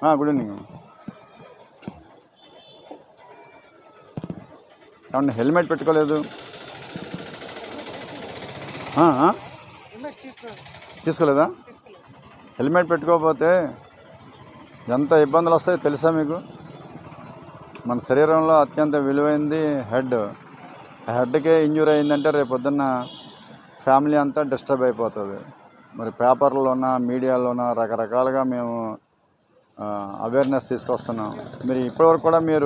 Good evening ఏమన్నా helmet పెట్టుకోలేదు ఆ, ఆ? తీసుకోలేదా హెల్మెట్ పెట్టుకోకపోతే ఎంత ఇబ్బందులు వస్తాయో తెలుసా మీకు మన శరీరంలో అత్యంత విలువైంది హెడ్ ఆ హెడ్కే ఇంజూర్ అయిందంటే రేపు పొద్దున్న ఫ్యామిలీ అంతా డిస్టర్బ్ అయిపోతుంది మరి పేపర్లోన మీడియాలోన రకరకాలుగా మేము అవేర్నెస్ తీసుకొస్తున్నాం మీరు ఇప్పటివరకు కూడా మీరు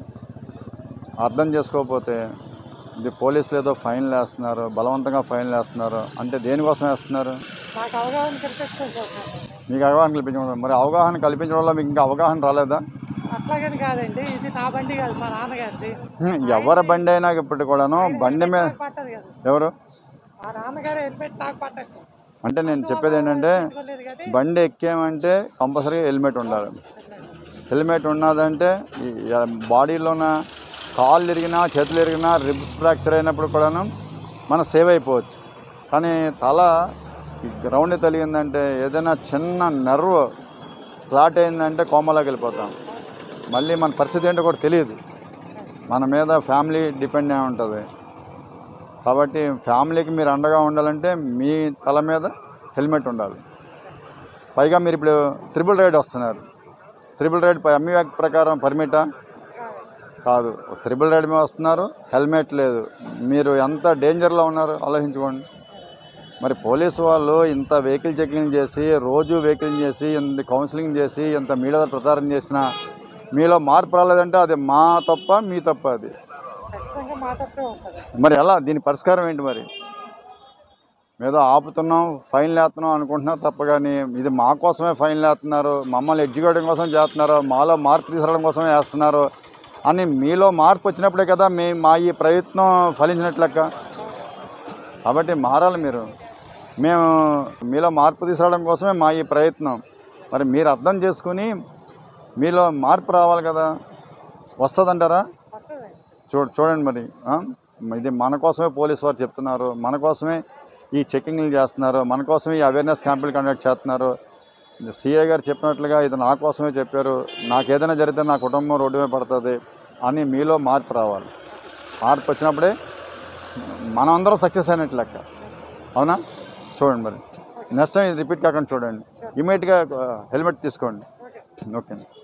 అర్థం చేసుకోకపోతే ఇది పోలీసులు ఏదో ఫైన్లు వేస్తున్నారు బలవంతంగా ఫైన్లు వేస్తున్నారు అంటే దేనికోసం వేస్తున్నారు నాకు అవగాహన కల్పిస్తాను సార్ మీకు అవగాహన కల్పించడం మరి అవగాహన కల్పించడం వల్ల మీకు ఇంకా అవగాహన రాలేదా అట్లాగని కాదండి ఇది నా బండి కాదు మా నాన్నగారిది హ్మ్, ఎవరి బండి అయినా ఇప్పటి కూడాను బండి మీద నాకు పట్టదు కదా ఎవరు మా నాన్నగారు హెల్మెట్ నాకు పట్టదు అంటే నేను చెప్పేది ఏంటంటే పెట్టుకోలేదు కానీ బండి ఎక్కామంటే కంపల్సరీగా హెల్మెట్ ఉండాలి హెల్మెట్ ఉన్నదంటే ఈ బాడీలోన కాళ్ళు ఇరిగినా చేతులు ఇరిగినా రిబ్స్ ఫ్రాక్చర్ అయినప్పుడు కూడాను మనం సేవ్ అయిపోవచ్చు కానీ తల ఈ గ్రౌండ్ తగిలిందంటే ఏదైనా చిన్న నెర్వ్ క్లాట్ అయిందంటే కోమలోకి వెళ్ళిపోతాం మళ్ళీ మన పరిస్థితి ఏంటో కూడా తెలియదు మన మీద ఫ్యామిలీ డిపెండ్ అయి ఉంటుంది కాబట్టి ఫ్యామిలీకి మీరు అండగా ఉండాలంటే మీ తల మీద హెల్మెట్ ఉండాలి పైగా మీరు ఇప్పుడు త్రిబుల్ రైడ్ వస్తున్నారు త్రిబుల్ రైడ్ పై అమ్మి యాక్ట్ ప్రకారం పర్మిటా కాదు త్రిబుల్ రైడ్ మీద వస్తున్నారు హెల్మెట్ లేదు మీరు ఎంత డేంజర్లో ఉన్నారు ఆలోచించుకోండి మరి పోలీసు వాళ్ళు ఇంత వెహికల్ చెకింగ్ చేసి రోజు వెహికల్ చేసి ఇంత కౌన్సిలింగ్ చేసి ఇంత మీడియా ప్రచారం చేసినా మీలో మార్పు రాలేదంటే అది మా తప్ప మీ తప్ప అది ఖచ్చితంగా మా తప్పే ఉంటుంది మరి ఎలా దీని పరిష్కారం ఏంటి మరి ఏదో ఆపుతున్నాం ఫైన్లు వేస్తున్నాం అనుకుంటున్నారు తప్ప కానీ ఇది మా కోసమే ఫైన్లు వేస్తున్నారు మమ్మల్ని ఎడ్యుకేటింగ్ కోసం చేస్తున్నారు మాలో మార్పు తీసుకురావడం కోసమే వేస్తున్నారు అని మీలో మార్పు వచ్చినప్పుడే కదా మీ మా ఈ ప్రయత్నం ఫలించినట్లెక్క కాబట్టి మారాలి మీరు మేము మీలో మార్పు తీసుకురావడం కోసమే మా ఈ ప్రయత్నం మరి మీరు అర్థం చేసుకుని మీలో మార్పు రావాలి కదా వస్తుందంటారా వస్తుంది చూ చూడండి మరి ఆ? ఇది మన కోసమే పోలీస్ వారు చెప్తున్నారు మన కోసమే ఈ చెకింగ్లు చేస్తున్నారు మన కోసమే ఈ అవేర్నెస్ క్యాంపులు కండక్ట్ చేస్తున్నారు సిఏ గారు చెప్పినట్లుగా ఇది నా కోసమే చెప్పారు నాకు ఏదైనా జరిగితే నా కుటుంబం రోడ్డు మీద పడుతుంది అని మీలో మార్పు రావాలి మార్పు వచ్చినప్పుడే మనం అందరం సక్సెస్ అయినట్లు లెక్క అవునా చూడండి మరి నెక్స్ట్ టైం ఇది రిపీట్ కాకుండా చూడండి ఇమీడియట్గా హెల్మెట్ తీసుకోండి ఓకే ఓకే